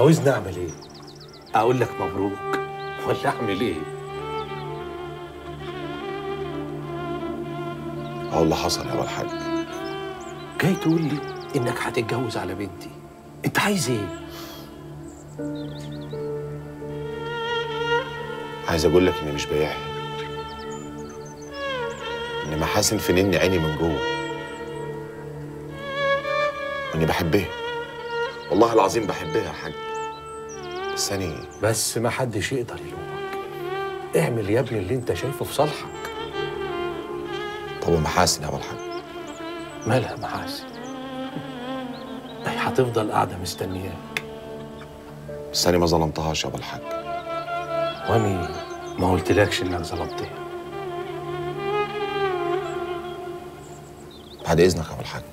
عاوزني اعمل ايه اقول لك مبروك ولا اعمل ايه اهو اللي حصل يا ابو الحاج جاي تقول لي انك هتتجوز على بنتي انت عايز ايه عايز اقول لك اني مش بايعها ان محاسن في نني عيني من جوه واني بحبها والله العظيم بحبها يا حاج بس أنا بس ما حدش يقدر يلومك اعمل يا ابني اللي انت شايفه في صالحك طب ومحاسن يا ابو الحاج مالها محاسن هي هتفضل قاعده مستنياك بس أنا ما ظلمتهاش يا ابو الحاج واني ما قلتلكش انك ظلمتني بعد اذنك يا ابو الحاج